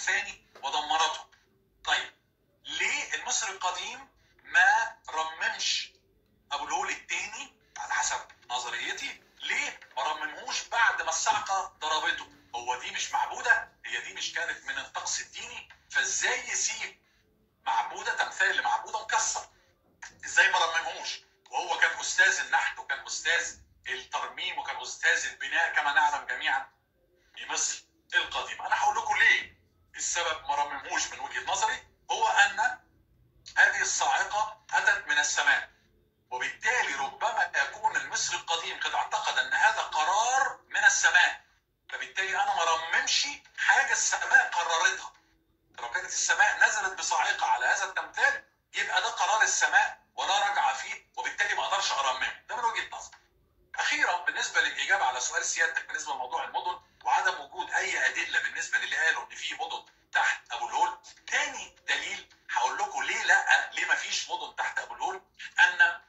الثاني ودمرته طيب ليه المصري القديم ما رممش ابو الهول الثاني على حسب نظريتي ليه ما رممهوش بعد ما الصعقه ضربته هو دي مش معبوده هي دي مش كانت من الطقس الديني فازاي يسيب معبوده تمثال لمعبوده مكسر ازاي ما رممهوش وهو كان استاذ النحت وكان استاذ الترميم وكان استاذ البناء كما نعلم جميعا في مصر القديمه انا هقول لكم ليه السبب ما رممهوش من وجهه نظري هو ان هذه الصاعقه اتت من السماء وبالتالي ربما يكون المصري القديم قد اعتقد ان هذا قرار من السماء فبالتالي انا ما رممش حاجه السماء قررتها لو كانت السماء نزلت بصاعقه على هذا التمثال يبقى ده قرار السماء ولا رجعه فيه وبالتالي ما اقدرش ارممه ده من وجهه نظري اخيرا بالنسبه للاجابه على سؤال سيادتك بالنسبه لموضوع المدن وعدم وجود اي ادله بالنسبه للي قالوا ان في مدن تحت ابو الهول تاني دليل هقول لكم ليه لا ليه ما فيش مدن تحت ابو الهول ان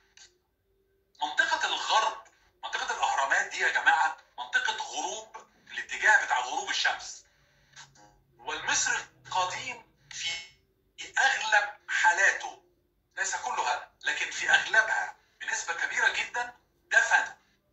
منطقه الغرب منطقه الاهرامات دي يا جماعه منطقه غروب الاتجاه بتاع غروب الشمس والمصري القديم في اغلب حالاته ليس كلها لكن في اغلبها بنسبه كبيره جدا دفن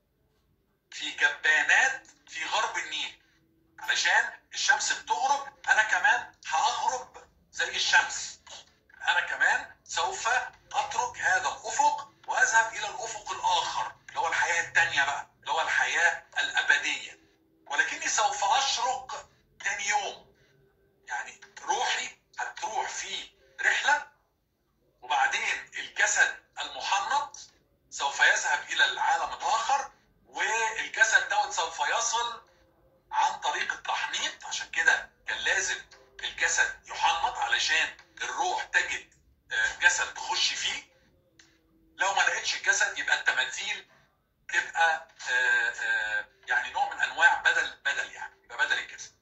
في جبانات في غرب النيل علشان الشمس بتغرب انا كمان هغرب زي الشمس انا كمان سوف اترك هذا الافق واذهب الى الافق الاخر اللي هو الحياه الثانيه بقى اللي هو الحياه الابديه ولكني سوف اشرق ثاني يوم يعني روحي هتروح في رحله وبعدين الجسد المحنط سوف يذهب الى العالم الاخر والجسد دوت سوف يصل عن طريق التحنيط عشان كده كان لازم الجسد يحنط علشان الروح تجد جسد تخش فيه لو ما لقيتش الجسد يبقى التماثيل تبقى يعني نوع من انواع بدل بدل يعني يبقى بدل الجسد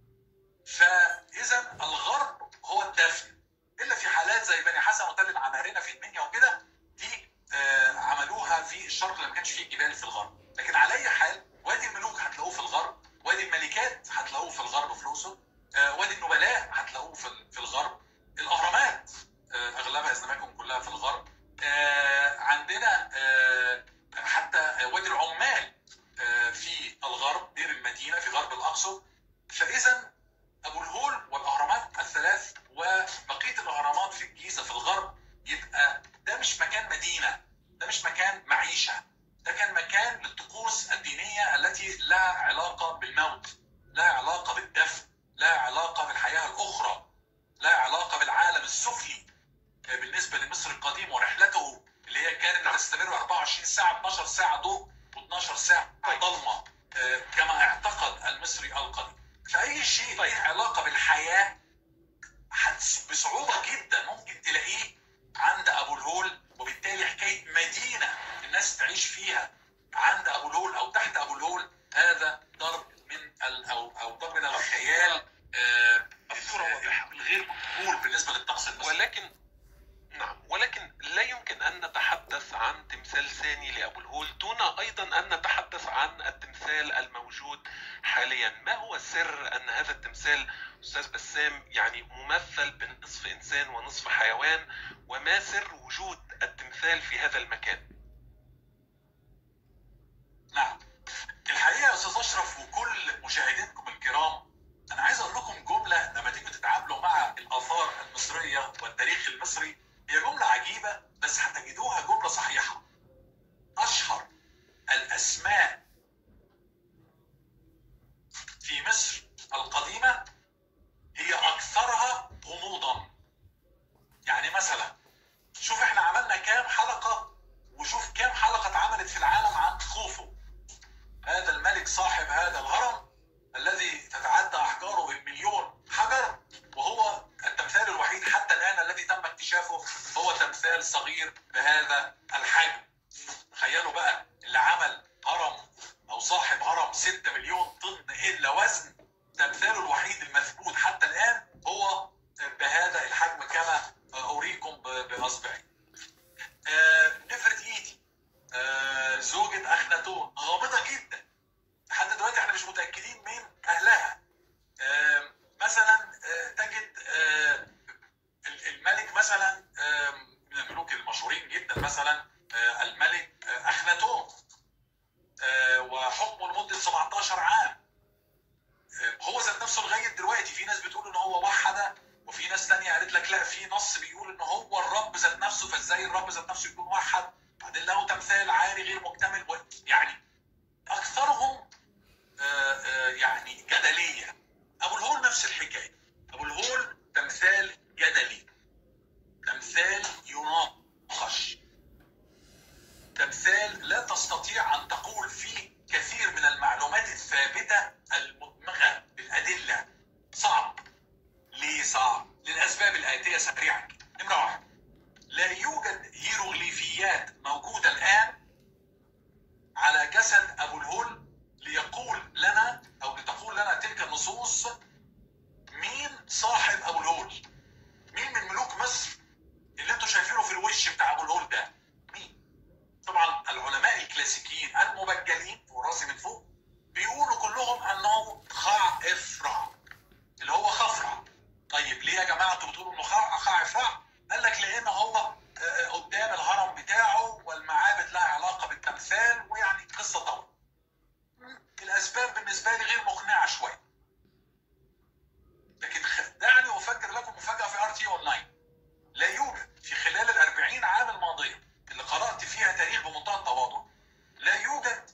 فاذا الغرب هو الدفن الا في حالات زي بني حسن وتل العمارنه في المنيا وكده دي عملوها في الشرق اللي ما كانش فيه جبال في الغرب لكن على اي حال وادي الملوك هتلاقوه في الغرب وادي الملكات هتلاقوه في الغرب في الاقصر وادي النبلاء هتلاقوه في الغرب الاهرامات اغلبها اذا لم يكن كلها في الغرب عندنا حتى وادي العمال في الغرب دير المدينه في غرب الاقصر فاذا ابو الهول والاهرامات الثلاث وبقيه الاهرامات في الجيزه في الغرب يبقى ده مش مكان مدينه ده مش مكان معيشه ده كان مكان للطقوس الدينيه التي لها علاقه بالموت لها علاقه بالدفن لها علاقه بالحياه الاخرى لها علاقه بالعالم السفلي بالنسبه لمصر القديم ورحلته اللي هي كانت هتستمر 24 ساعه 12 ساعه ضوء و12 ساعه ضلمه كما اعتقد المصري القديم فاي شيء له علاقه بالحياه بصعوبه جدا ممكن تلاقيه عند ابو الهول وبالتالي حكايه مدينه الناس تعيش فيها عند ابو الهول او تحت ابو الهول هذا ضرب من او او ضرب من الخيال الصوره واضحه الغير مقبول بالنسبه للطقس المصري ولكن نعم ولكن لا يمكن ان نتحدث عن تمثال ثاني لابو الهول دون ايضا ان نتحدث عن التمثال الموجود حاليا ما هو سر ان هذا التمثال استاذ بسام يعني ممثل بنصف انسان ونصف حيوان وما سر وجود التمثال في هذا المكان نعم الحقيقه يا استاذ اشرف وكل مشاهدينكم الكرام انا عايز اقول لكم جمله لما تيجوا تتعاملوا مع الاثار المصريه والتاريخ المصري هي جمله عجيبه بس هتجدوها جمله صحيحه اشهر الاسماء في مصر القديمه هي اكثرها غموضا يعني مثلا شوف احنا عملنا كام حلقه وشوف كام حلقه اتعملت في العالم عن خوفو هذا الملك صاحب هذا الهرم الذي تتعدى احجاره بمليون حجر وهو التمثال الوحيد حتى الان الذي تم اكتشافه هو تمثال صغير بهذا الحجم تخيلوا بقى اللي عمل هرم او صاحب هرم 6 مليون طن الا وزن تمثاله الوحيد المثبوت حتى الان هو بهذا الحجم كما اريكم باصبعي. آه نفرة ايدي آه زوجة اخناتون غامضة جدا لحد دلوقتي احنا مش متاكدين مين اهلها. آه مثلا بالنسبه لي غير مقنعه شويه لكن خ- دعني افجر لكم مفاجاه في ار تي اون لاين لا يوجد في خلال ال 40 عام الماضيه اللي قرات فيها تاريخ بمنتهى التواضع لا يوجد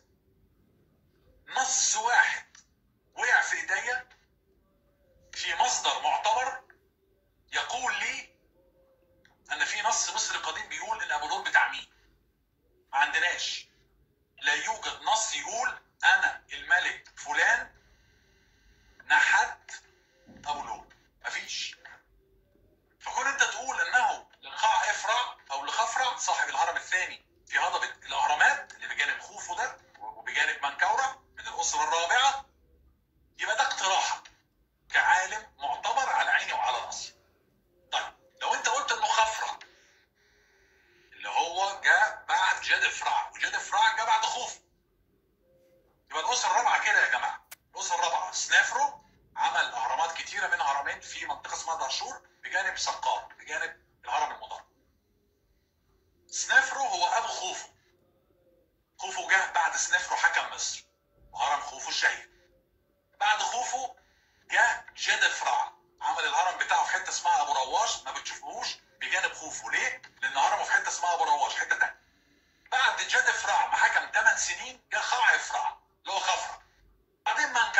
نص واحد وقع في ايديا في مصدر معتبر يقول لي ان في نص مصري قديم بيقول ان ابو الهول بتاع مين ما عندناش لا يوجد نص يقول انا الملك فلان نحت ابو الهول مفيش فكون انت تقول انه لقاع افرع او لخفرع صاحب الهرم الثاني في هضبه الاهرامات اللي بجانب خوفو ده وبجانب منكوره من الاسره الرابعه يبقى ده اقتراحك كعالم معتبر على عيني وعلى راسي. طيب لو انت قلت انه خفرع اللي هو جاء بعد جاد افرع وجاد افرع جاء بعد خوف يبقى الاسره الرابعه كده يا جماعه الاسره الرابعه سنافرو عمل اهرامات كتيره منها هرمين في منطقه اسمها دهشور بجانب سقار بجانب الهرم المضر سنافرو هو ابو خوفو خوفو جه بعد سنافرو حكم مصر وهرم خوفو الشهير بعد خوفو جه جاد افرع عمل الهرم بتاعه في حته اسمها ابو رواش ما بتشوفوش بجانب خوفو ليه؟ لان هرمه في حته اسمها ابو رواش حته تانيه بعد جاد افرع ما حكم 8 سنين جه خاع افرع اللي هو خفرع بعدين